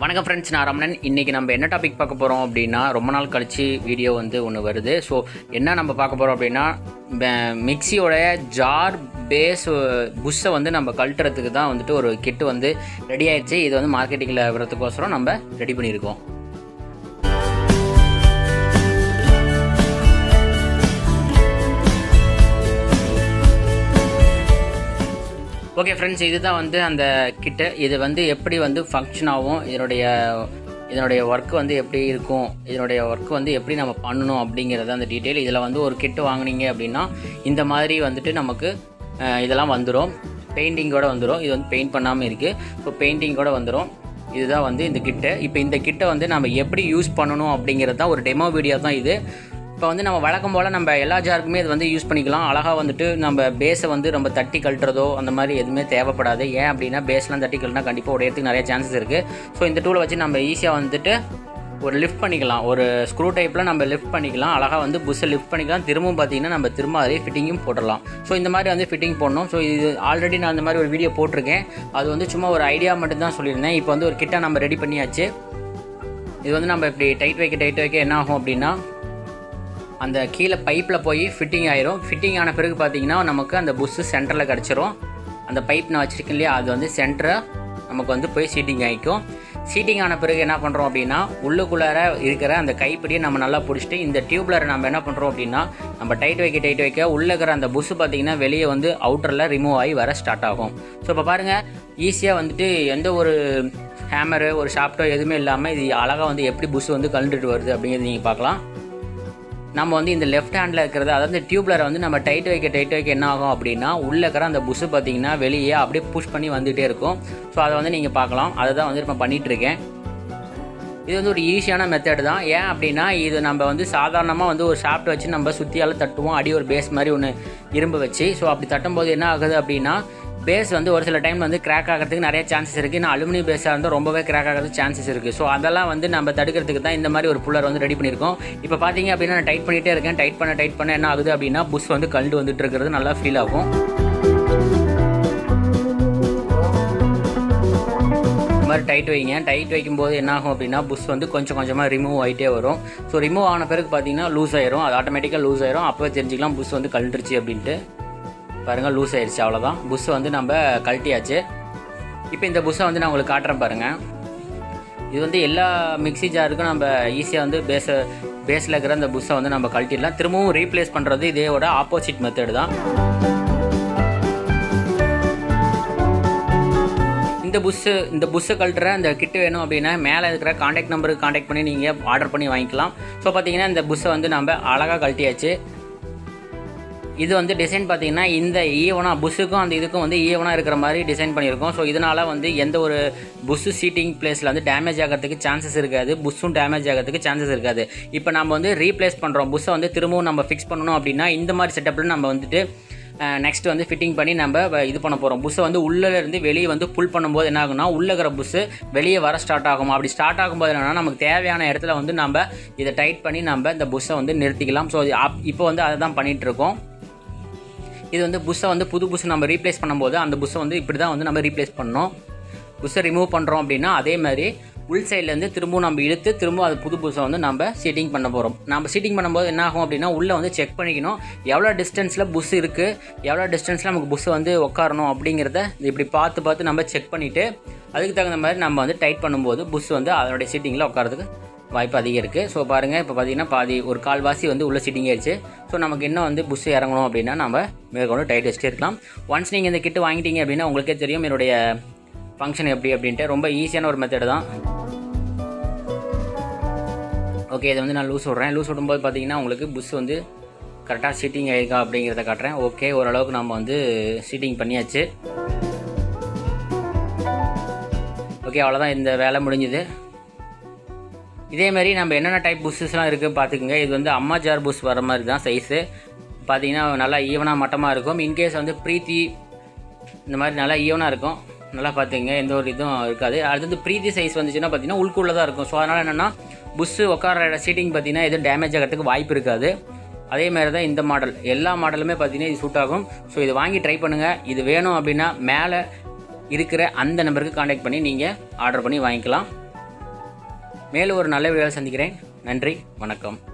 வணக்கம் ஃப்ரெண்ட்ஸ் நான் ரமணன் இன்றைக்கி நம்ம என்ன டாபிக் பார்க்க போகிறோம் அப்படின்னா ரொம்ப நாள் கழிச்சு வீடியோ வந்து ஒன்று வருது ஸோ என்ன நம்ம பார்க்க போகிறோம் அப்படின்னா ப- மிக்ஸியோட ஜார் பேஸ் புஷ்ஷை வந்து நம்ம கழட்டுறதுக்கு தான் வந்துட்டு ஒரு கிட்டு வந்து ரெடி ஆயிடுச்சு இது வந்து மார்க்கெட்டிங்கில் வரதுக்கோசரம் நம்ம ரெடி பண்ணியிருக்கோம் ஓகே ஃப்ரெண்ட்ஸ் இதுதான் வந்து அந்த கிட்டு இது வந்து எப்படி வந்து ஃபங்க்ஷன் ஆகும் இதனுடைய இதனுடைய ஒர்க் வந்து எப்படி இருக்கும் இதனுடைய ஒர்க் வந்து எப்படி நம்ம பண்ணணும் அப்படிங்கிறது அந்த டீட்டெயில் இதில் வந்து ஒரு கிட்டு வாங்குனீங்க அப்படின்னா இந்த மாதிரி வந்துட்டு நமக்கு அஹ், இதெல்லாம் வந்துடும் பெயிண்டிங்கோட வந்துடும் இது வந்து பெயிண்ட் பண்ணாமல் இருக்குது இப்போ பெயிண்டிங்கோட வந்துடும் இதுதான் வந்து இந்த கிட்டு இப்போ இந்த கிட்டை வந்து நம்ம எப்படி யூஸ் பண்ணணும் அப்படிங்கிறது தான் ஒரு டெமோ வீடியோ தான் இது இப்போ வந்து நம்ம வழக்கம் போல் நம்ம எல்லா ஜாருக்குமே இது வந்து யூஸ் பண்ணிக்கலாம் அழகாக வந்துட்டு நம்ம பேஸை வந்து நம்ம தட்டி கழட்டுறதோ அந்த மாதிரி எதுவுமே தேவைப்படாது ஏன் அப்படின்னா பேஸ்லாம் தட்டி கழட்டினா கண்டிப்பாக உடையறதுக்கு நிறைய சான்சஸ் இருக்குது ஸோ இந்த டூலை வச்சு நம்ம ஈஸியாக வந்துட்டு ஒரு லிஃப்ட் பண்ணிக்கலாம் ஒரு ஸ்க்ரூ டைப்பில் நம்ம லிஃப்ட் பண்ணிக்கலாம் அழகாக வந்து புஷ்ஷை லிஃப்ட் பண்ணிக்கலாம் திரும்பவும் பார்த்தீங்கன்னா நம்ம திரும்ப அதே ஃபிட்டிங்கும் போட்டுடலாம் ஸோ இந்த மாதிரி வந்து ஃபிட்டிங் போடணும் ஸோ இது ஆல்ரெடி நான் அந்த மாதிரி ஒரு வீடியோ போட்டிருக்கேன் அது வந்து சும்மா ஒரு ஐடியா மட்டும் தான் சொல்லியிருந்தேன் இப்போ வந்து ஒரு கிட்ட நம்ம ரெடி பண்ணியாச்சு இது வந்து நம்ம இப்படி டைட் வைக்க டைட் வைக்க என்ன ஆகும் அப்படின்னா அந்த கீழே பைப்பில் போய் ஃபிட்டிங் ஆயிரும் ஃபிட்டிங் ஆன பிறகு பார்த்தீங்கன்னா நமக்கு அந்த புஷ்ஷு சென்டரில் கிடச்சிரும் அந்த பைப் நான் வச்சுருக்கேன் இல்லையா அது வந்து சென்டராக நமக்கு வந்து போய் சீட்டிங் ஆகிக்கும் சீட்டிங் ஆன பிறகு என்ன பண்ணுறோம் அப்படின்னா உள்ளுக்குள்ளார இருக்கிற அந்த கைப்பிடியை நம்ம நல்லா பிடிச்சிட்டு இந்த டியூப்லர் நம்ம என்ன பண்ணுறோம் அப்படின்னா நம்ம டைட் வைக்க டைட் வைக்க உள்ளே இருக்கிற அந்த புஷ்ஷு பார்த்தீங்கன்னா வெளியே வந்து அவுட்டரில் ரிமூவ் ஆகி வர ஸ்டார்ட் ஆகும் ஸோ இப்போ பாருங்கள் ஈஸியாக வந்துட்டு எந்த ஒரு ஹேமரு ஒரு ஷாப்டோ எதுவுமே இல்லாமல் இது அழகாக வந்து எப்படி புஷ் வந்து கழண்டுட்டு வருது அப்படிங்கிறது நீங்கள் பார்க்கலாம் நம்ம வந்து இந்த லெஃப்ட் ஹேண்டில் இருக்கிறது அதாவது டியூப்லரை வந்து நம்ம டைட் வைக்க டைட் வைக்க என்ன ஆகும் அப்படின்னா உள்ளே இருக்கிற அந்த புஷ் பார்த்தீங்கன்னா வெளியே அப்படியே புஷ் பண்ணி வந்துகிட்டே இருக்கும் ஸோ அதை வந்து நீங்கள் பார்க்கலாம் அதை தான் வந்து இப்போ பண்ணிகிட்டு இருக்கேன் இது வந்து ஒரு ஈஸியான மெத்தட் தான் ஏன் அப்படின்னா இது நம்ம வந்து சாதாரணமாக வந்து ஒரு ஷாஃப்ட் வச்சு நம்ம சுற்றியால் தட்டுவோம் அடி ஒரு பேஸ் மாதிரி ஒன்று இரும்பு வச்சு ஸோ அப்படி தட்டும்போது என்ன ஆகுது அப்படின்னா பேஸ் வந்து ஒரு சில டைம் வந்து கிராக் ஆகிறதுக்கு நிறைய சான்சஸ் இருக்குது நான் அலுமினியம் பேஸாக இருந்தால் ரொம்பவே கிராக் ஆகிறதுக்கு சான்சஸ் இருக்குது ஸோ அதெல்லாம் வந்து நம்ம தடுக்கிறதுக்கு தான் இந்த மாதிரி ஒரு புல்லர் வந்து ரெடி பண்ணியிருக்கோம் இப்போ பார்த்தீங்க அப்படின்னா நான் டைட் பண்ணிகிட்டே இருக்கேன் டைட் பண்ண டைட் பண்ண என்ன ஆகுது அப்படின்னா புஷ் வந்து கண்டு வந்துட்டு இருக்கிறது நல்லா ஃபீல் ஆகும் இந்த மாதிரி டைட் வைங்க டைட் வைக்கும்போது என்ன ஆகும் அப்படின்னா புஷ் வந்து கொஞ்சம் கொஞ்சமாக ரிமூவ் ஆகிட்டே வரும் ஸோ ரிமூவ் ஆன பிறகு பார்த்தீங்கன்னா லூஸ் ஆயிரும் அது ஆட்டோமேட்டிக்காக லூஸ் ஆயிரும் அப்போ தெரிஞ்சுக்கலாம் புஷ் வந்து கழண்டுருச்சு அப்படின்ட்டு பாருங்கள் லூஸ் ஆயிடுச்சு அவ்வளோதான் புஷ் வந்து நம்ம கழட்டியாச்சு இப்போ இந்த புஷ்ஷை வந்து நான் உங்களுக்கு காட்டுறேன் பாருங்கள் இது வந்து எல்லா மிக்ஸி ஜாருக்கும் நம்ம ஈஸியாக வந்து பேஸை பேஸில் இருக்கிற அந்த புஷ்ஷை வந்து நம்ம கழட்டிடலாம் திரும்பவும் ரீப்ளேஸ் பண்ணுறது இதோட ஆப்போசிட் மெத்தட் தான் இந்த புஷ்ஷு இந்த புஷ்ஷை கழட்டுற இந்த கிட்டு வேணும் அப்படின்னா மேலே இருக்கிற காண்டாக்ட் நம்பருக்கு காண்டாக்ட் பண்ணி நீங்கள் ஆர்டர் பண்ணி வாங்கிக்கலாம் ஸோ பார்த்தீங்கன்னா இந்த புஷ்ஷை வந்து நம்ம அழகாக கழட்டியாச்சு இது வந்து டிசைன் பார்த்தீங்கன்னா இந்த ஈவனாக புஷ்ஷுக்கும் அந்த இதுக்கும் வந்து ஈவனாக இருக்கிற மாதிரி டிசைன் பண்ணியிருக்கோம் ஸோ இதனால் வந்து எந்த ஒரு புஷ்ஷு சீட்டிங் பிளேஸில் வந்து டேமேஜ் ஆகிறதுக்கு சான்சஸ் இருக்காது புஷ்ஷும் டேமேஜ் ஆகிறதுக்கு சான்சஸ் இருக்காது இப்போ நம்ம வந்து ரீப்ளேஸ் பண்ணுறோம் புஷ்ஷை வந்து திரும்பவும் நம்ம ஃபிக்ஸ் பண்ணணும் அப்படின்னா இந்த மாதிரி செட்டப்பில் நம்ம வந்துட்டு நெக்ஸ்ட் வந்து ஃபிட்டிங் பண்ணி நம்ம வ- இது பண்ண போகிறோம் புஷ்ஷை வந்து உள்ளே இருந்து வெளியே வந்து புல் பண்ணும்போது என்ன ஆகும்னா உள்ளே இருக்கிற புஷ்ஷு வெளியே வர ஸ்டார்ட் ஆகும் அப்படி ஸ்டார்ட் ஆகும்போது என்னன்னா நமக்கு தேவையான இடத்துல வந்து நம்ம இதை டைட் பண்ணி நம்ம இந்த புஷ்ஷை வந்து நிறுத்திக்கலாம் ஸோ இப்போ வந்து அதை தான் பண்ணிகிட்டு இருக்கோம் இது வந்து புஷ்ஷை வந்து புது புஷ்ஷை நம்ம ரீப்ளேஸ் பண்ணும்போது அந்த புஷ்ஷை வந்து இப்படி தான் வந்து நம்ம ரீப்ளேஸ் பண்ணோம் புஷ்ஷை ரிமூவ் பண்ணுறோம் அப்படின்னா அதே மாதிரி உள் சைட்லேருந்து திரும்பவும் நம்ம இழுத்து திரும்ப அது புது புதுசை வந்து நம்ம சீட்டிங் பண்ண போகிறோம் நம்ம சீட்டிங் பண்ணும்போது என்ன ஆகும் அப்படின்னா உள்ளே வந்து செக் பண்ணிக்கணும் எவ்வளோ டிஸ்டன்ஸில் புஷ் இருக்குது எவ்வளோ டிஸ்டன்ஸில் நமக்கு புஷ் வந்து உட்காரணும் அப்படிங்கிறத இப்படி பார்த்து பார்த்து நம்ம செக் பண்ணிவிட்டு அதுக்கு தகுந்த மாதிரி நம்ம வந்து டைட் பண்ணும்போது புஷ் வந்து அதனுடைய சீட்டிங்கில் உட்காரதுக்கு வாய்ப்பு அதிகம் இருக்குது ஸோ பாருங்கள் இப்போ பார்த்தீங்கன்னா பாதி ஒரு கால்வாசி வந்து உள்ள சிட்டிங் ஆயிடுச்சு ஸோ நமக்கு இன்னும் வந்து புஷ் இறங்கணும் அப்படின்னா நம்ம மேற்கொண்டு டைட் வச்சுட்டே இருக்கலாம் ஒன்ஸ் நீங்கள் இந்த கிட்டு வாங்கிட்டீங்க அப்படின்னா உங்களுக்கே தெரியும் என்னுடைய ஃபங்க்ஷன் எப்படி அப்படின்ட்டு ரொம்ப ஈஸியான ஒரு மெத்தட் தான் ஓகே இதை வந்து நான் லூஸ் விட்றேன் லூஸ் விடும்போது பார்த்தீங்கன்னா உங்களுக்கு புஷ் வந்து கரெக்டாக சீட்டிங் ஆயிருக்கா அப்படிங்கிறத காட்டுறேன் ஓகே ஓரளவுக்கு நம்ம வந்து சீட்டிங் பண்ணியாச்சு ஓகே அவ்வளோதான் இந்த வேலை முடிஞ்சுது இதே மாதிரி நம்ம என்னென்ன டைப் புஷ்ஷஸ்லாம் இருக்குது பார்த்துக்குங்க இது வந்து அம்மா ஜார் புஷ் வர மாதிரி தான் சைஸு பார்த்தீங்கன்னா நல்லா ஈவனாக மட்டமாக இருக்கும் இன்கேஸ் வந்து ப்ரீத்தி இந்த மாதிரி நல்லா ஈவனாக இருக்கும் நல்லா பார்த்துங்க எந்த ஒரு இதுவும் இருக்காது அடுத்தது ப்ரீத்தி சைஸ் வந்துச்சுன்னா பார்த்தீங்கன்னா உள்குள்ளே தான் இருக்கும் ஸோ அதனால் என்னென்னா புஷ்ஷு உட்கார சீட்டிங் பார்த்தீங்கன்னா எதுவும் டேமேஜ் ஆகிறதுக்கு வாய்ப்பு இருக்காது அதே மாதிரி தான் இந்த மாடல் எல்லா மாடலுமே பார்த்தீங்கன்னா இது சூட் ஆகும் ஸோ இது வாங்கி ட்ரை பண்ணுங்கள் இது வேணும் அப்படின்னா மேலே இருக்கிற அந்த நம்பருக்கு காண்டாக்ட் பண்ணி நீங்கள் ஆர்டர் பண்ணி வாங்கிக்கலாம் மேலும் ஒரு நல்ல வீடியோவில் சந்திக்கிறேன் நன்றி வணக்கம்